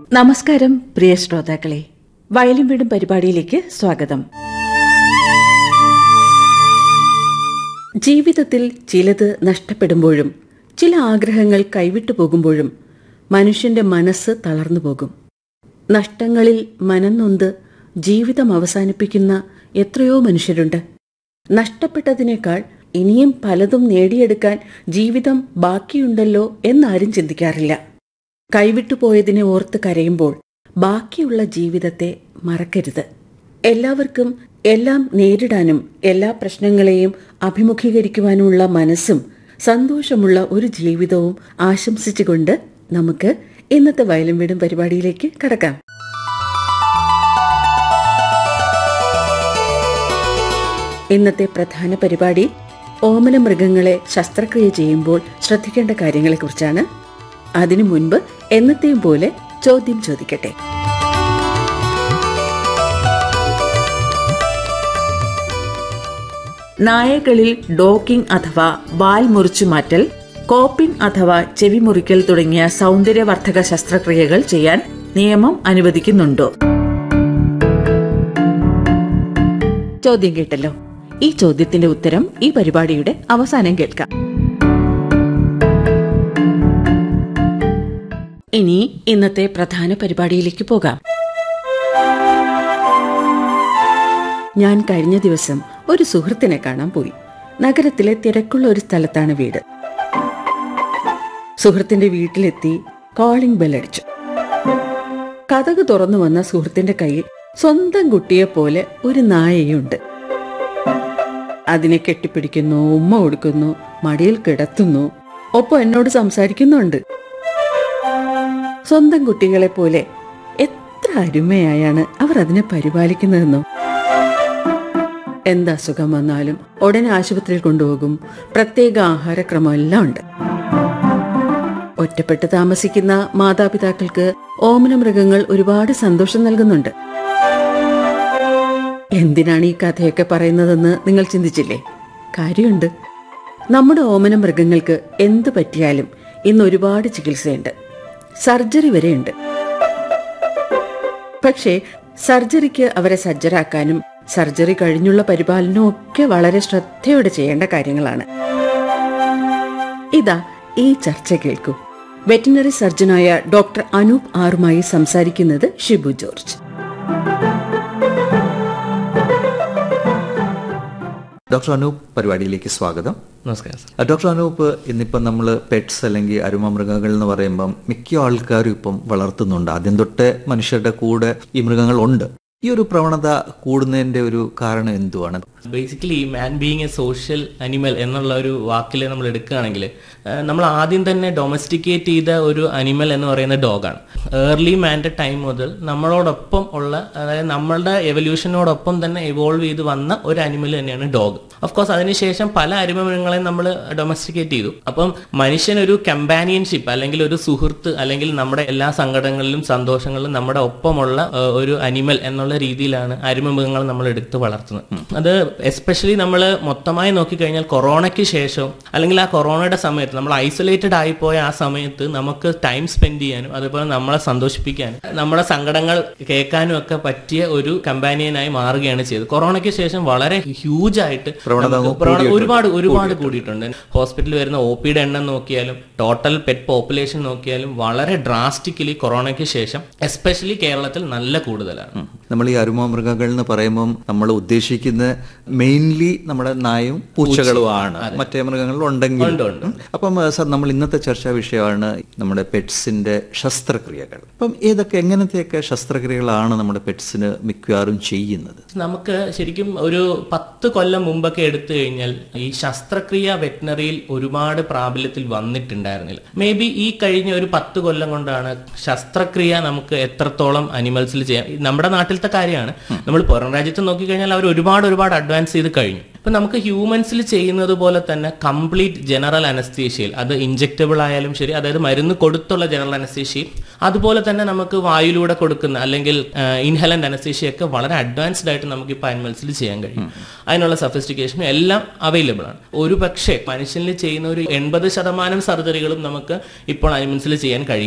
നമസ്കാരം പ്രിയ ശ്രോതാക്കളെ വയലും വീടും പരിപാടിയിലേക്ക് സ്വാഗതം ജീവിതത്തിൽ ചിലത് നഷ്ടപ്പെടുമ്പോഴും ചില ആഗ്രഹങ്ങൾ കൈവിട്ടു പോകുമ്പോഴും മനുഷ്യന്റെ മനസ്സ് തളർന്നു പോകും നഷ്ടങ്ങളിൽ മനംനൊന്ത് ജീവിതം അവസാനിപ്പിക്കുന്ന എത്രയോ മനുഷ്യരുണ്ട് നഷ്ടപ്പെട്ടതിനേക്കാൾ ഇനിയും പലതും നേടിയെടുക്കാൻ ജീവിതം ബാക്കിയുണ്ടല്ലോ എന്നാരും ചിന്തിക്കാറില്ല കൈവിട്ടുപോയതിനെ ഓർത്ത് കരയുമ്പോൾ ബാക്കിയുള്ള ജീവിതത്തെ മറക്കരുത് എല്ലാവർക്കും എല്ലാം നേരിടാനും എല്ലാ പ്രശ്നങ്ങളെയും അഭിമുഖീകരിക്കുവാനുമുള്ള മനസ്സും സന്തോഷമുള്ള ഒരു ജീവിതവും ആശംസിച്ചുകൊണ്ട് നമുക്ക് ഇന്നത്തെ വയലും വീടും പരിപാടിയിലേക്ക് കടക്കാം ഇന്നത്തെ പ്രധാന പരിപാടി ഓമന മൃഗങ്ങളെ ശസ്ത്രക്രിയ ചെയ്യുമ്പോൾ ശ്രദ്ധിക്കേണ്ട കാര്യങ്ങളെക്കുറിച്ചാണ് അതിനു മുൻപ് എന്നത്തെയും പോലെ ചോദ്യം ചോദിക്കട്ടെ നായകളിൽ ഡോക്കിംഗ് അഥവാ വാൽ മുറിച്ചു മാറ്റൽ കോപ്പിംഗ് അഥവാ ചെവി മുറിക്കൽ തുടങ്ങിയ സൗന്ദര്യവർദ്ധക ശസ്ത്രക്രിയകൾ ചെയ്യാൻ നിയമം അനുവദിക്കുന്നുണ്ടോ ചോദ്യം കേട്ടല്ലോ ഈ ചോദ്യത്തിന്റെ ഉത്തരം ഈ പരിപാടിയുടെ അവസാനം കേൾക്കാം ഇനി ഇന്നത്തെ പ്രധാന പരിപാടിയിലേക്ക് പോകാം ഞാൻ കഴിഞ്ഞ ദിവസം ഒരു സുഹൃത്തിനെ കാണാൻ പോയി നഗരത്തിലെ തിരക്കുള്ള ഒരു സ്ഥലത്താണ് വീട് സുഹൃത്തിന്റെ വീട്ടിലെത്തി കോളിംഗ് ബെൽ അടിച്ചു കഥക് തുറന്നു വന്ന സുഹൃത്തിന്റെ കയ്യിൽ സ്വന്തം കുട്ടിയെ പോലെ ഒരു നായയുണ്ട് അതിനെ കെട്ടിപ്പിടിക്കുന്നു ഉമ്മ കൊടുക്കുന്നു മടിയിൽ കിടത്തുന്നു ഒപ്പം എന്നോട് സംസാരിക്കുന്നുണ്ട് സ്വന്തം കുട്ടികളെ പോലെ എത്ര അരുമയായാണ് അവർ അതിനെ പരിപാലിക്കുന്നതെന്നോ എന്ത് അസുഖം വന്നാലും ഉടനെ ആശുപത്രിയിൽ കൊണ്ടുപോകും പ്രത്യേക ആഹാരക്രമം എല്ലാം ഉണ്ട് ഒറ്റപ്പെട്ട് താമസിക്കുന്ന മാതാപിതാക്കൾക്ക് ഓമന മൃഗങ്ങൾ ഒരുപാട് സന്തോഷം നൽകുന്നുണ്ട് എന്തിനാണ് ഈ കഥയൊക്കെ പറയുന്നതെന്ന് നിങ്ങൾ ചിന്തിച്ചില്ലേ കാര്യമുണ്ട് നമ്മുടെ ഓമന മൃഗങ്ങൾക്ക് എന്ത് പറ്റിയാലും ഇന്ന് ഒരുപാട് ചികിത്സയുണ്ട് സർജറി വരെയുണ്ട് പക്ഷേ സർജറിക്ക് അവരെ സജ്ജരാക്കാനും സർജറി കഴിഞ്ഞുള്ള പരിപാലനവും ഒക്കെ വളരെ ശ്രദ്ധയോടെ ചെയ്യേണ്ട കാര്യങ്ങളാണ് ഇതാ ഈ ചർച്ച കേൾക്കൂ വെറ്റിനറി സർജനായ ഡോക്ടർ അനൂപ് ആറുമായി സംസാരിക്കുന്നത് ഷിബു ജോർജ് ഡോക്ടർ അനൂപ് പരിപാടിയിലേക്ക് സ്വാഗതം നമസ്കാരം സർ അഹ് ഡോക്ടർ അനൂപ് ഇന്നിപ്പം നമ്മൾ പെറ്റ്സ് അല്ലെങ്കിൽ അരുമമൃഗങ്ങൾ എന്ന് പറയുമ്പം മിക്ക ആൾക്കാരും ഇപ്പം വളർത്തുന്നുണ്ട് ആദ്യം തൊട്ടേ മനുഷ്യരുടെ കൂടെ ഈ മൃഗങ്ങൾ ഉണ്ട് ഈ ഒരു പ്രവണത കൂടുന്നതിന്റെ ഒരു കാരണം എന്തുവാണ് basically man being a social animal എന്നുള്ള ഒരു വാക്കിൽ നമ്മൾ എടുക്കുകയാണെങ്കിൽ നമ്മൾ ആദ്യം തന്നെ ഡൊമസ്റ്റിക്കേറ്റ് ചെയ്ത ഒരു അനിമൽ എന്ന് പറയുന്ന ഡോഗാണ് ഏർലി മാൻ്റെ ടൈം മുതൽ നമ്മളോടൊപ്പം ഉള്ള അതായത് നമ്മളുടെ എവല്യൂഷനോടൊപ്പം തന്നെ ഇവോൾവ് ചെയ്ത് വന്ന ഒരു അനിമൽ തന്നെയാണ് ഡോഗ് ഓഫ് കോഴ്സ് അതിനുശേഷം പല അരിമമൃഗങ്ങളെയും നമ്മൾ ഡൊമസ്റ്റിക്കേറ്റ് ചെയ്തു അപ്പം മനുഷ്യൻ ഒരു കമ്പാനിയൻഷിപ്പ് അല്ലെങ്കിൽ ഒരു സുഹൃത്ത് അല്ലെങ്കിൽ നമ്മുടെ എല്ലാ സങ്കടങ്ങളിലും സന്തോഷങ്ങളിലും നമ്മുടെ ഒപ്പമുള്ള ഏഹ്, ഒരു അനിമൽ എന്നുള്ള രീതിയിലാണ് അരിമമൃഗങ്ങൾ നമ്മൾ എടുത്ത് വളർത്തുന്നത് അത് എസ്പെഷ്യലി നമ്മൾ മൊത്തമായി നോക്കിക്കഴിഞ്ഞാൽ കൊറോണയ്ക്ക് ശേഷം അല്ലെങ്കിൽ ആ കൊറോണയുടെ സമയത്ത് നമ്മൾ ഐസൊലേറ്റഡ് ആയിപ്പോയ ആ സമയത്ത് നമുക്ക് ടൈം സ്പെൻഡ് ചെയ്യാനും അതുപോലെ നമ്മളെ സന്തോഷിപ്പിക്കാനും നമ്മുടെ സങ്കടങ്ങൾ കേൾക്കാനും ഒക്കെ പറ്റിയ ഒരു കമ്പാനിയനായി മാറുകയാണ് ചെയ്തത് കൊറോണയ്ക്ക് ശേഷം വളരെ ഹ്യൂജ് ആയിട്ട് പ്രവണത നമുക്ക് അങ്ങ് പ്രവണ- കൂടിയിട്ടുണ്ട്. ഒരുപാട് ഒരുപാട് കൂടിയിട്ടുണ്ട് ഹോസ്പിറ്റലിൽ വരുന്ന ഒ പിയുടെ എണ്ണം നോക്കിയാലും ടോട്ടൽ പെറ്റ് പോപ്പുലേഷൻ നോക്കിയാലും വളരെ ഡ്രാസ്റ്റിക്കലി കൊറോണയ്ക്ക് ശേഷം എസ്പെഷ്യലി കേരളത്തിൽ നല്ല കൂടുതലാണ് നമ്മൾ ഈ അരുമമൃഗങ്ങൾ എന്ന് പറയുമ്പം നമ്മൾ ഉദ്ദേശിക്കുന്ന മെയിൻലി നമ്മുടെ നായും പൂച്ചകളുമാണ് മറ്റേ മൃഗങ്ങൾ ഉണ്ടെങ്കിൽ ഉണ്ട്, ഉണ്ട്. അപ്പം ഏഹ്, സർ നമ്മൾ ഇന്നത്തെ ചർച്ചാ വിഷയമാണ് നമ്മുടെ പെറ്റ്സിന്റെ ശസ്ത്രക്രിയകൾ അപ്പം ഏതൊക്കെ എങ്ങനത്തെയൊക്കെ ശസ്ത്രക്രിയകളാണ് നമ്മുടെ പെറ്റ്സിന് മിക്കവാറും ചെയ്യുന്നത് നമുക്ക് ശരിക്കും ഒരു പത്ത് കൊല്ലം മുമ്പൊക്കെ എടുത്തു കഴിഞ്ഞാൽ ഈ ശസ്ത്രക്രിയ വെറ്റിനറിയിൽ ഒരുപാട് പ്രാബല്യത്തിൽ വന്നിട്ടുണ്ടായിരുന്നില്ല മേ ബി ഈ കഴിഞ്ഞ ഒരു പത്ത് കൊല്ലം കൊണ്ടാണ് ശസ്ത്രക്രിയ നമുക്ക് എത്രത്തോളം അനിമൽസിൽ ചെയ്യാം ഈ നമ്മുടെ നാട്ടിലത്തെ കാര്യമാണ് നമ്മൾ പുറം രാജ്യത്ത് നോക്കിക്കഴിഞ്ഞാൽ അവർ ഒരുപാട് ഒരുപാട് അഡ്വാൻസ് ചെയ്ത് കഴിഞ്ഞു ഇപ്പൊ നമുക്ക് ഹ്യൂമൻസിൽ ചെയ്യുന്നത് പോലെ തന്നെ കംപ്ലീറ്റ് ജനറൽ അനസ്തീഷ്യയിൽ അത് ഇഞ്ചെക്റ്റബിൾ ആയാലും ശരി അതായത് മരുന്ന് കൊടുത്തുള്ള ജനറൽ അനസ്തീഷ്യയും അതുപോലെ തന്നെ നമുക്ക് വായുവിലൂടെ കൊടുക്കുന്ന അല്ലെങ്കിൽ ഇൻഹലന്റ് അനസ്തീഷ്യ ഒക്കെ വളരെ അഡ്വാൻസ്ഡ് ആയിട്ട് നമുക്ക് ഇപ്പോൾ അനിമൽസിൽ ചെയ്യാൻ കഴിയും അതിനുള്ള സഫിസ്റ്റിക്കേഷനും എല്ലാം അവൈലബിൾ ആണ് ഒരു പക്ഷേ മനുഷ്യനിൽ ചെയ്യുന്ന ഒരു എൺപത് ശതമാനം സർജറികളും നമുക്ക് ഇപ്പോൾ അനിമൽസിൽ ചെയ്യാൻ കഴിയുന്നുണ്ട്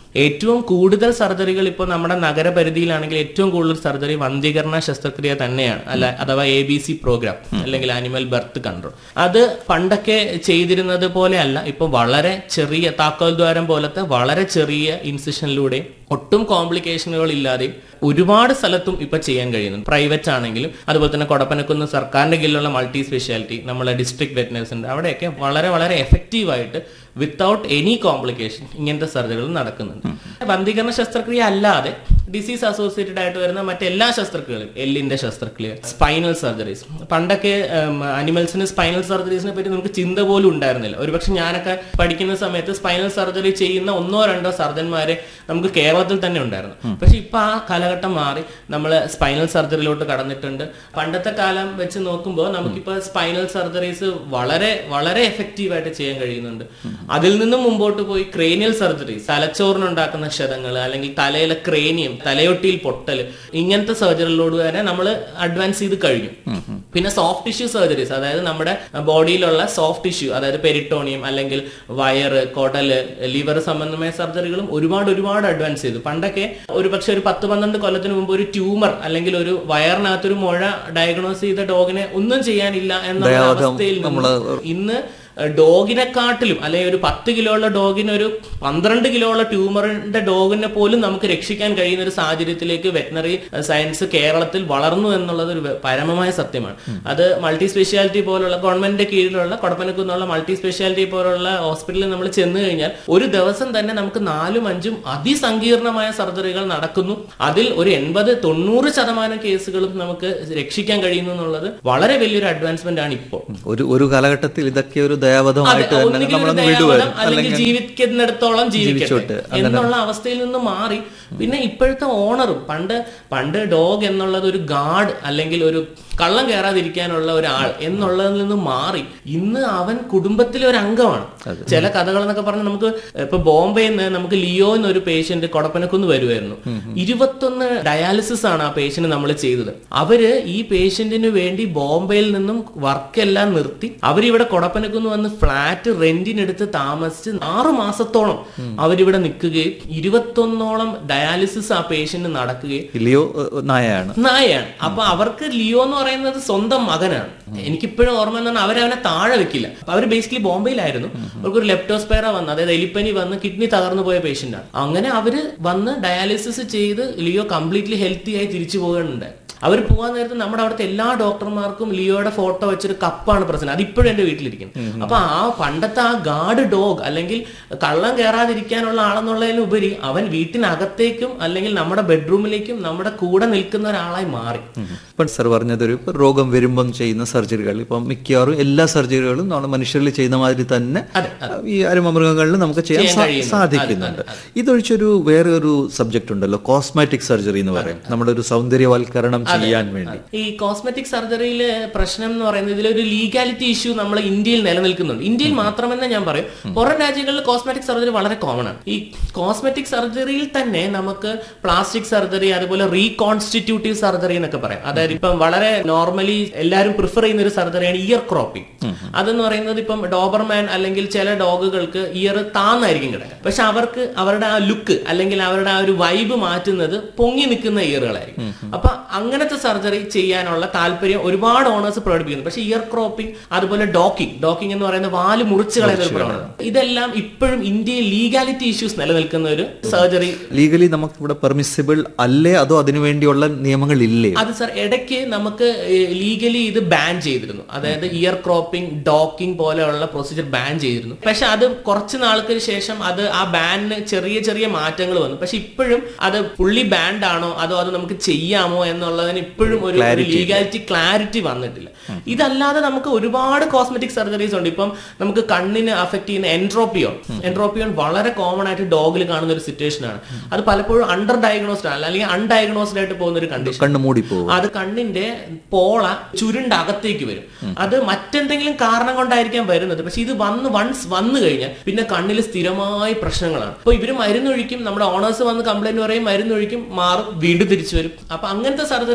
ഏറ്റവും കൂടുതൽ സർജറികൾ ഇപ്പോൾ നമ്മുടെ നഗരപരിധിയിലാണെങ്കിൽ ഏറ്റവും കൂടുതൽ സർജറി വന്ധീകരണ ശസ്ത്രക്രിയ തന്നെയാണ് അല്ല അഥവാ എ ബി സി പ്രോഗ്രാം അല്ലെങ്കിൽ ആനിമൽ ബർത്ത് കൺട്രോൾ അത് പണ്ടൊക്കെ ചെയ്തിരുന്നത് പോലെയല്ല ഇപ്പൊ വളരെ ചെറിയ താക്കോൽ ദ്വാരം പോലത്തെ വളരെ ചെറിയ ഇൻസിഷനിലൂടെ ഒട്ടും കോംപ്ലിക്കേഷനുകൾ ഇല്ലാതെ ഒരുപാട് സ്ഥലത്തും ഇപ്പൊ ചെയ്യാൻ കഴിയുന്നുണ്ട് പ്രൈവറ്റ് ആണെങ്കിലും അതുപോലെ തന്നെ കൊടപ്പനക്കുന്ന് സർക്കാരിന്റെ കീഴിലുള്ള മൾട്ടി സ്പെഷ്യാലിറ്റി നമ്മളെ ഡിസ്ട്രിക്ട് വെറ്റിനറീസ് ഉണ്ട് അവിടെയൊക്കെ വളരെ വളരെ എഫക്റ്റീവ് ആയിട്ട് വിത്തൗട്ട് എനി കോംപ്ലിക്കേഷൻ ഇങ്ങനത്തെ സർജറികൾ നടക്കുന്നുണ്ട് വന്ധീകരണ ശസ്ത്രക്രിയ അല്ലാതെ ഡിസീസ് അസോസിയേറ്റഡ് ആയിട്ട് വരുന്ന മറ്റെല്ലാ ശസ്ത്രക്രിയകളും എല്ലിന്റെ ശസ്ത്രക്രിയ സ്പൈനൽ സർജറീസ് പണ്ടൊക്കെ അനിമൽസിന് സ്പൈനൽ സർജറീസിനെ പറ്റി നമുക്ക് ചിന്ത പോലും ഉണ്ടായിരുന്നില്ല ഒരുപക്ഷെ ഞാനൊക്കെ പഠിക്കുന്ന സമയത്ത് സ്പൈനൽ സർജറി ചെയ്യുന്ന ഒന്നോ രണ്ടോ സർജന്മാരെ നമുക്ക് കേരളത്തിൽ തന്നെ ഉണ്ടായിരുന്നു പക്ഷെ ഇപ്പൊ ആ കാലഘട്ടം മാറി നമ്മൾ സ്പൈനൽ സർജറിയിലോട്ട് കടന്നിട്ടുണ്ട് പണ്ടത്തെ കാലം വെച്ച് നോക്കുമ്പോൾ നമുക്കിപ്പോ സ്പൈനൽ സർജറീസ് വളരെ വളരെ എഫക്റ്റീവ് ആയിട്ട് ചെയ്യാൻ കഴിയുന്നുണ്ട് അതിൽ നിന്നും മുമ്പോട്ട് പോയി ക്രേനിയൽ സർജറീസ് തലച്ചോറിനുണ്ടാക്കുന്ന ക്ഷതങ്ങൾ അല്ലെങ്കിൽ തലയിലെ ക്രേനിയം തലയൊട്ടിയിൽ പൊട്ടൽ ഇങ്ങനത്തെ സർജറിയിലോട് വരെ നമ്മൾ അഡ്വാൻസ് ചെയ്ത് കഴിഞ്ഞു പിന്നെ സോഫ്റ്റ് ടിഷ്യൂ സർജറീസ് അതായത് നമ്മുടെ ബോഡിയിലുള്ള സോഫ്റ്റ് ടിഷ്യൂ അതായത് പെരിട്ടോണിയം അല്ലെങ്കിൽ വയറ് കൊടല് ലിവർ സംബന്ധമായ സർജറികളും ഒരുപാട് ഒരുപാട് അഡ്വാൻസ് ചെയ്തു പണ്ടൊക്കെ ഒരു പക്ഷെ ഒരു പത്ത് പന്ത്രണ്ട് കൊല്ലത്തിന് മുമ്പ് ഒരു ട്യൂമർ അല്ലെങ്കിൽ ഒരു വയറിനകത്തൊരു മുഴ ഡയഗ്നോസ് ചെയ്ത ഡോഗിനെ ഒന്നും ചെയ്യാനില്ല എന്നുള്ള ദയാവധം അവസ്ഥയിൽ നിന്ന് നമ്മള് ഇന്ന് ഡോഗിനെക്കാട്ടിലും അല്ലെങ്കിൽ ഒരു പത്ത് കിലോ ഉള്ള ഡോഗിന് ഒരു പന്ത്രണ്ട് കിലോ ഉള്ള ട്യൂമറിന്റെ ഡോഗിനെ പോലും നമുക്ക് രക്ഷിക്കാൻ കഴിയുന്ന ഒരു സാഹചര്യത്തിലേക്ക് വെറ്റിനറി സയൻസ് കേരളത്തിൽ വളർന്നു എന്നുള്ളത് ഒരു പരമമായ സത്യമാണ് അത് മൾട്ടി സ്പെഷ്യാലിറ്റി പോലുള്ള ഗവൺമെന്റിന്റെ കീഴിലുള്ള കൊടപ്പനക്കുന്നുള്ള മൾട്ടി സ്പെഷ്യാലിറ്റി പോലുള്ള ഹോസ്പിറ്റലിൽ നമ്മൾ ചെന്ന് കഴിഞ്ഞാൽ ഒരു ദിവസം തന്നെ നമുക്ക് നാലും അഞ്ചും അതിസങ്കീർണമായ സർജറികൾ നടക്കുന്നു അതിൽ ഒരു എൺപത് തൊണ്ണൂറ് ശതമാനം കേസുകളും നമുക്ക് രക്ഷിക്കാൻ കഴിയുന്നു എന്നുള്ളത് വളരെ വലിയൊരു അഡ്വാൻസ്മെന്റ് ആണ് ഇപ്പോൾ ഒരു ഒരു കാലഘട്ടത്തിൽ ഇതൊക്കെ ഒരു ദയാവധമായിട്ട് അതെ, തന്നെ ഒന്നുകിൽ ഒരു നമ്മളങ്ങ് ദയാവധം വിടുവായിരുന്നു അല്ലെങ്കിൽ അല്ലെങ്കിൽ ജീവിക്കുന്നിടത്തോളം ജീവിച്ചോട്ടെ. ജീവിക്കട്ടെ എന്നുള്ള അവസ്ഥയിൽ നിന്ന് മാറി പിന്നെ ഇപ്പോഴത്തെ ഓണറും പണ്ട് പണ്ട് ഡോഗ് എന്നുള്ളത് ഒരു ഗാർഡ് അല്ലെങ്കിൽ ഒരു കള്ളം കയറാതിരിക്കാനുള്ള ഒരാൾ എന്നുള്ളതിൽ നിന്ന് മാറി ഇന്ന് അവൻ കുടുംബത്തിലെ ഒരു അംഗമാണ് ചില കഥകൾ എന്നൊക്കെ പറഞ്ഞ് നമുക്ക് ഇപ്പൊ ബോംബെയിൽ നിന്ന് നമുക്ക് ലിയോ എന്നൊരു പേഷ്യന്റ് കൊടപ്പനക്കുന്ന് വരുമായിരുന്നു ഇരുപത്തൊന്ന് ഡയാലിസിസ് ആണ് ആ പേഷ്യന്റ് നമ്മൾ ചെയ്തത് അവര് ഈ പേഷ്യന്റിന് വേണ്ടി ബോംബെയിൽ നിന്നും വർക്കെല്ലാം നിർത്തി അവരിവിടെ കൊടപ്പനക്കുന്ന് വന്ന് ഫ്ലാറ്റ് റെന്റിനെടുത്ത് താമസിച്ച് ആറു മാസത്തോളം അവരിവിടെ നിൽക്കുകയും ഇരുപത്തൊന്നോളം ഡയാലിസിസ് ആ പേഷ്യന്റ് നടക്കുകയും ലിയോ ഏഹ്, നായയാണ് നായയാണ് അപ്പൊ അവർക്ക് ലിയോ എന്ന് പറയുന്നത് സ്വന്തം മകനാണ് എനിക്കിപ്പോഴും ഓർമ്മ എന്ന് പറഞ്ഞാൽ അവരവനെ താഴെ വെക്കില്ല അപ്പൊ അവർ ബേസിക്കലി ബോംബെയിലായിരുന്നു അവർക്ക് ഒരു ലെപ്റ്റോസ്പെയറ വന്ന് അതായത് എലിപ്പനി വന്ന് കിഡ്നി തകർന്നു പോയ പേഷ്യന്റ് ആണ് അങ്ങനെ അവര് വന്ന് ഡയാലിസിസ് ചെയ്ത് ലിയോ കംപ്ലീറ്റ്ലി ഹെൽത്തി ആയി തിരിച്ചു പോകുന്നുണ്ടായി അവർ പോകാൻ നേരത്ത് നമ്മുടെ അവിടുത്തെ എല്ലാ ഡോക്ടർമാർക്കും ലിയോയുടെ ഫോട്ടോ വെച്ചൊരു കപ്പാണ് പ്രസന്റ് അത് ഇപ്പോഴും എന്റെ വീട്ടിലിരിക്കുന്നത് അപ്പൊ ആ പണ്ടത്തെ ആ ഗാർഡ് ഡോഗ് അല്ലെങ്കിൽ കള്ളം കയറാതിരിക്കാനുള്ള ആളെന്നുള്ളതിനുപരി അവൻ വീട്ടിനകത്തേക്കും അല്ലെങ്കിൽ നമ്മുടെ ബെഡ്റൂമിലേക്കും നമ്മുടെ കൂടെ നിൽക്കുന്ന ഒരാളായി മാറി ഇപ്പം സർ പറഞ്ഞതൊരു ഇപ്പം രോഗം വരുമ്പം ചെയ്യുന്ന സർജറികൾ ഇപ്പം മിക്കവാറും എല്ലാ സർജറികളും നമ്മൾ മനുഷ്യരിൽ ചെയ്യുന്ന മാതിരി തന്നെ ഈ അരുമമൃഗങ്ങളിൽ നമുക്ക് ചെയ്യാൻ ചെയ്യാൻ സാ- കഴിയുന്നു. സാധിക്കുന്നുണ്ട് ഇതൊഴിച്ചൊരു വേറെ ഒരു സബ്ജക്ട് ഉണ്ടല്ലോ കോസ്മാറ്റിക് സർജറി എന്ന് പറയും നമ്മുടെ ഒരു സൗന്ദര്യവൽക്കരണം ചെയ്യാൻ വേണ്ടി ഈ കോസ്മെറ്റിക് സർജറിയിലെ പ്രശ്നം എന്ന് പറയുന്നത് ഇതിലൊരു ലീഗാലിറ്റി ഇഷ്യൂ നമ്മൾ ഇന്ത്യയിൽ നിലനിൽക്കുന്നുണ്ട് ഇന്ത്യയിൽ മാത്രമെന്ന് ഞാൻ പറയും പുറം രാജ്യങ്ങളിൽ കോസ്മെറ്റിക് സർജറി വളരെ കോമൺ ആണ് ഈ കോസ്മെറ്റിക് സർജറിയിൽ തന്നെ നമുക്ക് പ്ലാസ്റ്റിക് സർജറി അതുപോലെ റീകോൺസ്റ്റിറ്റ്യൂട്ടീവ് സർജറി എന്നൊക്കെ പറയാം അതായത് ഇപ്പം വളരെ നോർമലി എല്ലാവരും പ്രിഫർ ചെയ്യുന്ന ഒരു സർജറിയാണ് ഇയർ ക്രോപ്പിംഗ് അതെന്ന് പറയുന്നത് ഇപ്പം ഡോബർമാൻ അല്ലെങ്കിൽ ചില ഡോഗുകൾക്ക് ഇയർ താന്നായിരിക്കും കിടക്കുക പക്ഷെ അവർക്ക് അവരുടെ ആ ലുക്ക് അല്ലെങ്കിൽ അവരുടെ ആ ഒരു വൈബ് മാറ്റുന്നത് പൊങ്ങി നിൽക്കുന്ന ഇയറുകളായിരിക്കും അപ്പൊ അങ്ങനത്തെ സർജറി ചെയ്യാനുള്ള താല്പര്യം ഒരുപാട് ഓണേഴ്സ് പ്രകടിപ്പിക്കുന്നു പക്ഷെ ഇയർ ക്രോപ്പിംഗ് അതുപോലെ ഡോക്കിംഗ് ഡോക്കിംഗ് എന്ന് പറയുന്ന വാല് മുറിച്ച് കളയുന്ന ഒരു പ്രവണത ഇതെല്ലാം ഇപ്പോഴും ഇന്ത്യയിൽ ലീഗാലിറ്റി ഇഷ്യൂസ് നിലനിൽക്കുന്ന ഒരു സർജറി ലീഗലി നമുക്ക് ഇവിടെ പെർമിസിബിൾ അല്ലേ അതോ അതിനു വേണ്ടിയുള്ള നിയമങ്ങൾ ഇല്ലേ അത് സാർ ഇടയ്ക്ക് നമുക്ക് ലീഗലി ഇത് ബാൻ ചെയ്തിരുന്നു അതായത് ഇയർ ക്രോപ്പിംഗ് ഡോക്കിംഗ് പോലെയുള്ള പ്രൊസീജിയർ ബാൻ ചെയ്തിരുന്നു പക്ഷെ അത് കുറച്ച് നാൾക്ക് ശേഷം അത് ആ ബാനിന് ചെറിയ ചെറിയ മാറ്റങ്ങൾ വന്നു പക്ഷെ ഇപ്പോഴും അത് ഫുള്ളി ബാൻഡ് ആണോ അതോ അത് നമുക്ക് ചെയ്യാമോ എന്നുള്ളതിന് ഇപ്പോഴും ഒരു ലീഗാലിറ്റി ക്ലാരിറ്റി വന്നിട്ടില്ല ഇതല്ലാതെ നമുക്ക് ഒരുപാട് കോസ്മെറ്റിക് സർജറീസ് ഉണ്ട് ഇപ്പം നമുക്ക് കണ്ണിന് അഫക്ട് ചെയ്യുന്ന എൻട്രോപ്പിയോൺ എൻട്രോപ്പിയോൺ വളരെ കോമൺ ആയിട്ട് ഡോഗിൽ കാണുന്ന ഒരു സിറ്റുവേഷൻ ആണ് അത് പലപ്പോഴും അണ്ടർ ഡയഗ്നോസ്ഡ് ആണ് അല്ലെങ്കിൽ അൺഡയഗ്നോസ്ഡ് ആയിട്ട് പോകുന്ന ഒരു കണ്ടീഷൻ കണ്ണ് മൂടിപ്പോകും അത് കണ്ണിന്റെ പോള ചുരുണ്ട അകത്തേക്ക് വരും അത് മറ്റെന്തെങ്കിലും കാരണം കൊണ്ടായിരിക്കാം വരുന്നത് പക്ഷെ ഇത് വന്ന് വൺസ് വന്നു കഴിഞ്ഞാൽ പിന്നെ കണ്ണിൽ സ്ഥിരമായ പ്രശ്നങ്ങളാണ് അപ്പൊ ഇവര് മരുന്നൊഴിക്കും നമ്മുടെ ഓണേഴ്സ് വന്ന് കംപ്ലൈന്റ് പറയും മരുന്നൊഴിക്കും മാറും വീണ്ടും തിരിച്ചു വരും അപ്പൊ അങ്ങനത്തെ സർജറി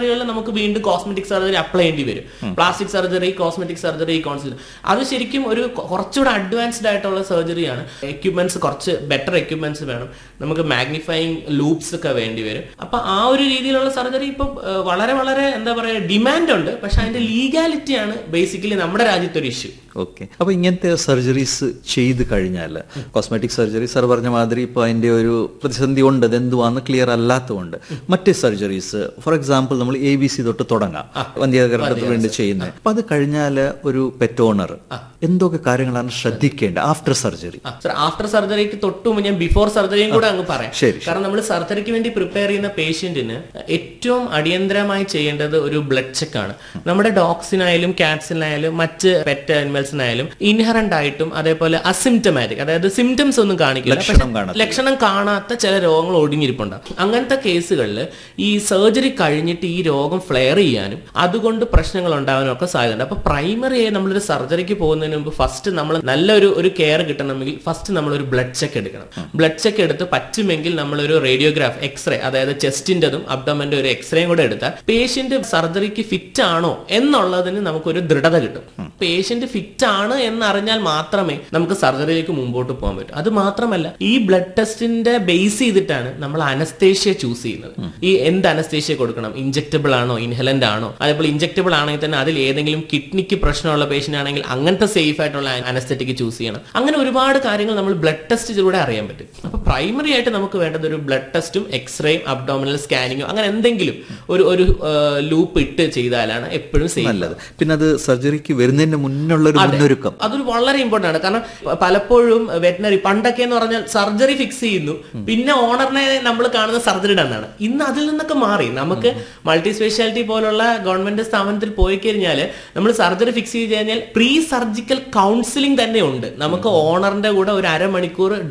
സർജറികളിൽ നമുക്ക് വീണ്ടും കോസ്മെറ്റിക് സർജറി അപ്ലൈ ചെയ്യേണ്ടി വരും പ്ലാസ്റ്റിക് സർജറി കോസ്മെറ്റിക് സർജറി കോൺസിൽ അത് ശരിക്കും ഒരു കൊ- കുറച്ചുകൂടെ അഡ്വാൻസ്ഡ് ആയിട്ടുള്ള സർജറിയാണ് എക്യുപ്മെന്റ്സ് കുറച്ച് ബെറ്റർ എക്യുപ്മെന്റ്സ് വേണം നമുക്ക് മാഗ്നിഫൈങ് ലൂപ്സ് ഒക്കെ വേണ്ടി വരും അപ്പൊ ആ ഒരു രീതിയിലുള്ള സർജറി ഇപ്പം ഏഹ്, വളരെ വളരെ എന്താ പറയുക ഡിമാൻഡ് ഉണ്ട് പക്ഷെ അതിന്റെ ലീഗാലിറ്റിയാണ് ബേസിക്കലി നമ്മുടെ രാജ്യത്തെ ഒരു ഇഷ്യൂ ഓക്കെ അപ്പൊ ഇങ്ങനത്തെ സർജറീസ് ചെയ്ത് കഴിഞ്ഞാൽ കോസ്മെറ്റിക് സർജറി സർ പറഞ്ഞ മാതിരി ഇപ്പൊ അതിന്റെ ഒരു പ്രതിസന്ധി ഉണ്ട് അതെന്തുവാന്ന് ക്ലിയർ അല്ലാത്തതുകൊണ്ട് മറ്റ് സർജറീസ് ഫോർ എക്സാമ്പിൾ നമ്മൾ എ ബി സി തൊട്ട് തുടങ്ങാം വന്ധ്യകരണത്തിന് വേണ്ടി ചെയ്യുന്നത് അപ്പൊ അത് കഴിഞ്ഞാൽ ഒരു പെറ്റ് ഓണർ എന്തൊക്കെ കാര്യങ്ങളാണ് ശ്രദ്ധിക്കേണ്ടത് ആഫ്റ്റർ സർജറി ആഫ്റ്റർ സർജറിക്ക് തൊട്ട് മുമ്പ് ഞാൻ ബിഫോർ സർജറിയും കൂടെ അങ്ങ് പറയാം ശരി, കാരണം നമ്മൾ സർജറിക്ക് വേണ്ടി പ്രിപ്പയർ ചെയ്യുന്ന പേഷ്യന്റിന് ഏറ്റവും അടിയന്തരമായി ചെയ്യേണ്ടത് ഒരു ബ്ലഡ് ചെക്ക് ആണ് നമ്മുടെ ഡോഗ്സിനായാലും കാറ്റ്സിനായാലും മറ്റ് പെറ്റ് അനിമൽസിനായാലും ഇൻഹറന്റ് ആയിട്ടും അതേപോലെ അസിംറ്റമാറ്റിക് അതായത് സിംറ്റംസ് ഒന്നും കാണിക്കില്ല ലക്ഷണം പക്ഷെ കാണത്തില്ല. ലക്ഷണം കാണാത്ത ചില രോഗങ്ങൾ ഒടുങ്ങിയിരിപ്പുണ്ടാവും അങ്ങനത്തെ കേസുകളിൽ ഈ സർജറി കഴിഞ്ഞിട്ട് ഈ രോഗം ഫ്ലെയർ ചെയ്യാനും അതുകൊണ്ട് പ്രശ്നങ്ങൾ ഉണ്ടാവാനും ഒക്കെ സാധ്യതയുണ്ട് അപ്പൊ പ്രൈമറി ആയി നമ്മളൊരു സർജറിക്ക് പോകുന്നതിന് മുമ്പ് ഫസ്റ്റ് നമ്മൾ നല്ലൊരു ഒരു കെയർ കിട്ടണമെങ്കിൽ ഫസ്റ്റ് നമ്മൾ ഒരു ബ്ലഡ് ചെക്ക് എടുക്കണം ബ്ലഡ് ചെക്ക് എടുത്ത് പറ്റുമെങ്കിൽ നമ്മളൊരു റേഡിയോഗ്രാഫ് എക്സ്റേ അതായത് ചെസ്റ്റിന്റെതും അബ്ഡോമന്റെ ഒരു എക്സ്റേയും കൂടെ എടുത്താൽ പേഷ്യന്റ് സർജറിക്ക് ഫിറ്റ് ആണോ എന്നുള്ളതിന് നമുക്കൊരു ദൃഢത കിട്ടും പേഷ്യന്റ് ഫിറ്റ് ആണ് എന്നറിഞ്ഞാൽ മാത്രമേ നമുക്ക് സർജറിയിലേക്ക് മുമ്പോട്ട് പോകാൻ പറ്റൂ അത് മാത്രമല്ല ഈ ബ്ലഡ് ടെസ്റ്റിന്റെ ബേസ് ചെയ്തിട്ടാണ് നമ്മൾ അനസ്തേഷ്യ ചൂസ് ചെയ്യുന്നത് ഈ എന്ത് അനസ്തേഷ്യ കൊടുക്കണം ഇഞ്ചക്റ്റബിൾ ആണോ ഇൻഹലന്റ് ആണോ അതേപോലെ ഇഞ്ചക്റ്റബിൾ ആണെങ്കിൽ തന്നെ അതിൽ ഏതെങ്കിലും കിഡ്നിക്ക് പ്രശ്നമുള്ള പേഷ്യന്റ് ആണെങ്കിൽ അങ്ങനത്തെ സേഫ് ആയിട്ടുള്ള അനസ്തറ്റിക് ചൂസ് ചെയ്യണം അങ്ങനെ ഒരുപാട് കാര്യങ്ങൾ നമ്മൾ ബ്ലഡ് ടെസ്റ്റിലൂടെ അറിയാൻ പറ്റും അപ്പൊ പ്രൈമറി ആയിട്ട് നമുക്ക് വേണ്ടത് ഒരു ബ്ലഡ് ടെസ്റ്റും എക്സ്റേയും അബ്ഡോമിനൽ സ്കാനിങ്ങും അങ്ങനെ എന്തെങ്കിലും ഒരു ഒരു ലൂപ്പ് ഇട്ട് ചെയ്താലാണ് എപ്പോഴും സേഫ് നല്ലത് പിന്നെ അത് സർജറിക്ക് വരുന്നതിന് മുന്നുള്ള ഒരു മുന്നൊരുക്കം അതൊരു വളരെ ഇമ്പോർട്ടന്റ് ആണ് കാരണം പ- പലപ്പോഴും വെറ്റിനറി പണ്ടൊക്കെ എന്ന് പറഞ്ഞാൽ സർജറി ഫിക്സ് ചെയ്യുന്നു പിന്നെ ഓണറിനെ നമ്മൾ കാണുന്ന സർജറി ഡണ്ണാണ് ഇന്ന് അതിൽ നിന്നൊക്കെ മാറി നമുക്ക് മൾട്ടി സ്പെഷ്യാലിറ്റി പോലുള്ള ഗവൺമെന്റ് സ്ഥാപനത്തിൽ പോയി കഴിഞ്ഞാൽ നമ്മൾ സർജറി ഫിക്സ് ചെയ്ത് കഴിഞ്ഞാൽ പ്രീ സർജിക്കൽ കൗൺസിലിംഗ് തന്നെ ഉണ്ട് നമുക്ക് ഓണറിന്റെ കൂടെ ഒരു അരമണിക്കൂർ